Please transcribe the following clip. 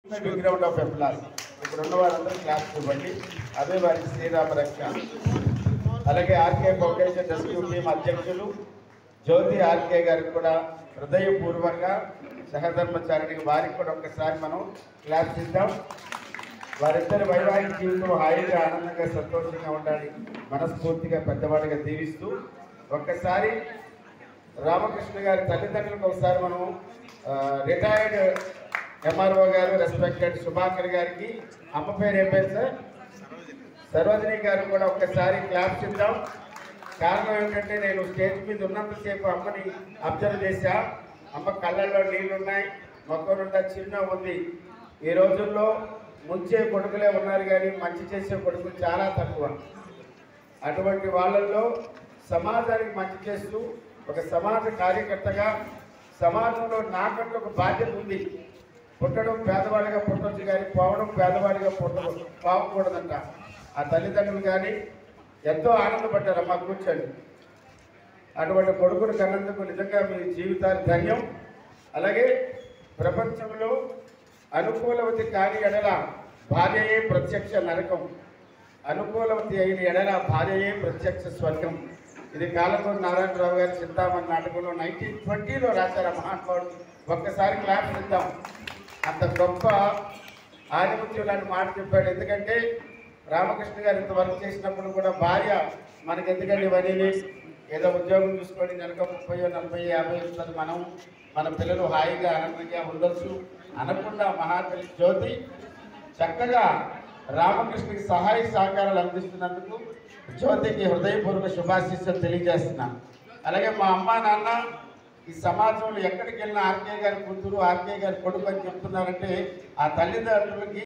ground of employee ఇప్పుడు ఉన్న వారందరూ క్లాస్ ఇవ్వండి అదే వారికి శ్రీరామ రక్ష అలాగే ఆర్కే ఫౌండేషన్ రెస్క్యూ టీం అధ్యక్షులు జ్యోతి ఆర్కే గారికి కూడా హృదయపూర్వకంగా సహధర్మచారికి వారికి కూడా ఒక్కసారి మనం క్లాస్ ఇద్దాం వారిద్దరి వైవాహిక జీవితం హాయిగా ఆనందంగా సంతోషంగా ఉండాలి మనస్ఫూర్తిగా పెద్దవాడిగా దీవిస్తూ ఒక్కసారి రామకృష్ణ గారి తల్లిదండ్రులకు ఒకసారి మనం రిటైర్డ్ ఎంఆర్ఓ గారు రెస్పెక్టెడ్ సుభాకర్ గారికి అమ్మ పేరు ఏం పేరు సార్ సరోజిని గారు కూడా ఒక్కసారి క్లాప్స్ ఇద్దాం కారణం ఏంటంటే నేను స్టేజ్ మీద ఉన్నంతసేపు అమ్మని అబ్జర్వ్ చేశా అమ్మ కళ్ళల్లో నీళ్లు ఉన్నాయి మొక్కనుండా చిన్న ఉంది ఈ రోజుల్లో ముంచే కొడుకులే ఉన్నారు కానీ మంచి చేసే కొడుకులు చాలా తక్కువ అటువంటి వాళ్ళల్లో సమాజానికి మంచి చేస్తూ ఒక సమాజ కార్యకర్తగా సమాజంలో నాకంటూ ఒక బాధ్యత ఉంది పుట్టడం పేదవాడిగా పుట్టొచ్చు కానీ పోవడం పేదవాడిగా పుట్ట పోవకూడదంట ఆ తల్లిదండ్రులు కానీ ఎంతో ఆనందపడ్డారు అమ్మ కూర్చోండి అటువంటి కొడుకును కన్నందుకు నిజంగా మీ జీవితాలు ధన్యం అలాగే ప్రపంచంలో అనుకూలవతి కాని ఎడల భార్యయే ప్రత్యక్ష నరకం అనుకూలవతి అయిన ఎడల భార్యయే ప్రత్యక్ష స్వర్గం ఇది కాలకూరు నారాయణరావు గారి చింతామణి నాటకంలో నైన్టీన్ ట్వంటీలో రాశారు ఆ మహానుభావుడు ఒక్కసారి క్లాస్ ఇద్దాం అంత గొప్ప ఆధిపత్యం లాంటి మాట చెప్పాడు ఎందుకంటే రామకృష్ణ గారు ఇంత వర్క్ చేసినప్పుడు కూడా భార్య మనకి ఎందుకంటే ఇవన్నీ ఏదో ఉద్యోగం చూసుకొని నెలకు ముప్పై నలభై యాభై వస్తుంది మనం మన పిల్లలు హాయిగా ఆనందంగా ఉండొచ్చు అనకుండా మహాతల్లి జ్యోతి చక్కగా రామకృష్ణకి సహాయ సహకారాలు అందిస్తున్నందుకు జ్యోతికి హృదయపూర్వక శుభాశీస్సులు తెలియజేస్తున్నాను అలాగే మా అమ్మ నాన్న ఈ సమాజంలో ఎక్కడికి వెళ్ళినా ఆర్కే గారి కూతురు ఆర్కే గారి కొడుకు అని చెప్తున్నారంటే ఆ తల్లిదండ్రులకి